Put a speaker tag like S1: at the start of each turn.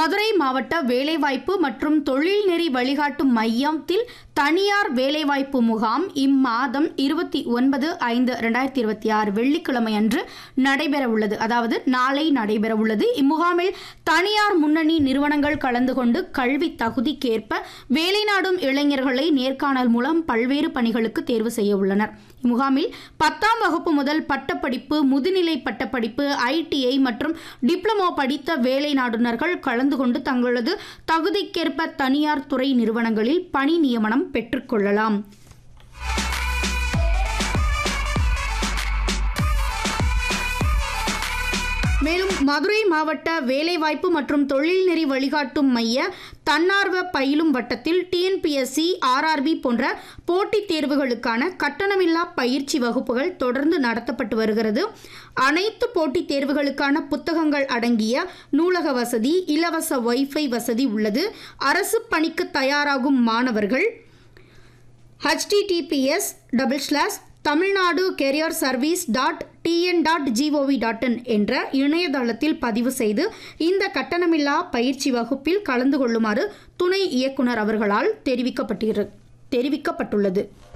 S1: மதுரை மாவட்ட வேலைவாய்ப்பு மற்றும் தொழில்நெறி வழிகாட்டும் மையத்தில் தனியார் வேலைவாய்ப்பு முகாம் இம்மாதம் இருபத்தி ஒன்பது ஐந்து ரெண்டாயிரத்தி இருபத்தி ஆறு வெள்ளிக்கிழமை அன்று நடைபெறவுள்ளது அதாவது நாளை நடைபெறவுள்ளது இம்முகாமில் தனியார் முன்னணி நிறுவனங்கள் கலந்து கொண்டு கல்வி தகுதிக்கேற்ப வேலை நாடும் இளைஞர்களை நேர்காணல் மூலம் பல்வேறு பணிகளுக்கு தேர்வு செய்ய உள்ளனர் இம்முகாமில் பத்தாம் வகுப்பு முதல் பட்டப்படிப்பு முதுநிலை பட்டப்படிப்பு ஐடிஐ மற்றும் டிப்ளமோ படித்த வேலை நாடுனர்கள் கலந்து கொண்டு தங்களது தகுதிக்கேற்ப தனியார் துறை நிறுவனங்களில் பணி நியமனம் பெற்றுக்கொள்ளலாம் மேலும் மதுரை மாவட்ட வேலைவாய்ப்பு மற்றும் தொழில்நெறி வழிகாட்டும் மைய தன்னார்வ பயிலும் வட்டத்தில் டிஎன்பிஎஸ்சி ஆர்ஆர்பி போன்ற போட்டித் தேர்வுகளுக்கான கட்டணமில்லா பயிற்சி வகுப்புகள் தொடர்ந்து நடத்தப்பட்டு வருகிறது அனைத்து போட்டித் தேர்வுகளுக்கான புத்தகங்கள் அடங்கிய நூலக வசதி இலவச வைஃபை வசதி உள்ளது அரசு பணிக்கு தயாராகும் மாணவர்கள் HTTPS double slash Tamil Nadu career service dot TN dot G O V dot in என்ற இணையதளத்தில் பதிவு செய்து இந்த கட்டணமில்லா பயிற்சி வகுப்பில் கலந்து கொள்ளுமாறு துணை இயக்குனர் அவர்களால் தெரிவிக்கப்பட்டிரு தெரிவிக்கப்பட்டுள்ளது